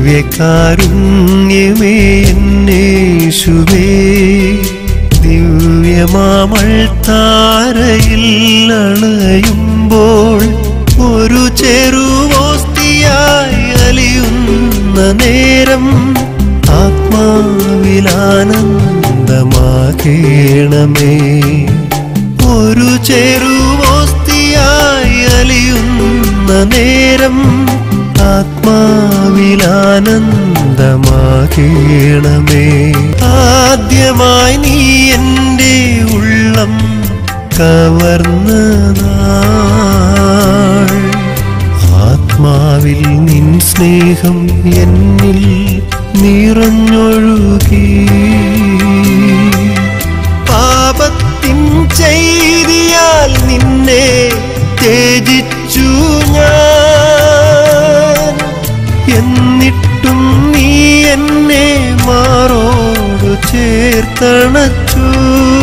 ദിവ്യകാരുണ്യമേ എന്നേശുവേ ദിവ്യമാമൾ താരയിൽ അണയുമ്പോൾ ഒരു ചെറുവോസ്തിയായി അലിയുന്ന നേരം ആത്മാവിലാനന്ദമാകേണമേ ഒരു ചെറുവോസ്തിയായി അലിയുന്ന നേരം ആത്മാവിലാനന്ദമാകേണമേ ആദ്യമായി നീ എൻ്റെ ഉള്ളം കവർന്ന നാൾ ആത്മാവിൽ നിൻ സ്നേഹം എന്നിൽ നിറഞ്ഞൊഴുകി പാപത്തിൻ ചെയ്തിയാൽ നിന്നെ ത്യജിച്ചു ഞാൻ എന്നിട്ടും നീ എന്നെ മാറോടു ചേർത്തണച്ചു